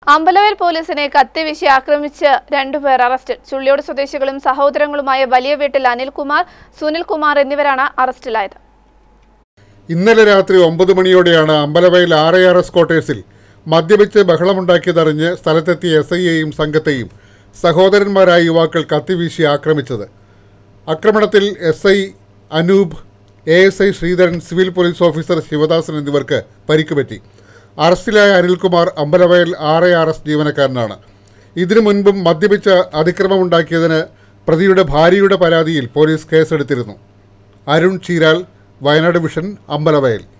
അമ്പലവയൽ പോലീസിനെ കത്തിവീശി ആക്രമിച്ച് രണ്ടുപേർ അറസ്റ്റിൽ ചുള്ളിയോട് സ്വദേശികളും സഹോദരങ്ങളുമായ വലിയ വീട്ടിൽ അനിൽകുമാർ സുനിൽകുമാർ എന്നിവരാണ് അറസ്റ്റിലായത് ഇന്നലെ രാത്രി ഒമ്പത് മണിയോടെയാണ് Ambalavayal R I R S ക്വാർട്ടേഴ്സിൽ മദ്യപിച്ച് ബഹളമുണ്ടാക്കിയതറിഞ്ഞ് സ്ഥലത്തെത്തിയ എസ് ഐയെയും സംഘത്തെയും സഹോദരന്മാരായ യുവാക്കൾ കത്തിവീശി ആക്രമിച്ചത് ആക്രമണത്തിൽ S I Anoop A S I Sreedharan civil police officer Sivadasan എന്നിവർക്ക് പരിക്കുപറ്റി അറസ്റ്റിലായ Anilkumar Ambalavayal R I R S ജീവനക്കാരനാണ് ഇതിനു മുൻപും മദ്യപിച്ച് അതിക്രമമുണ്ടാക്കിയതിന് പ്രതിയുടെ ഭാര്യയുടെ പരാതിയിൽ പോലീസ് കേസെടുത്തിരുന്നു അരുൺ ചീരാൽ വയനാട് വിഷൻ അമ്പലവയൽ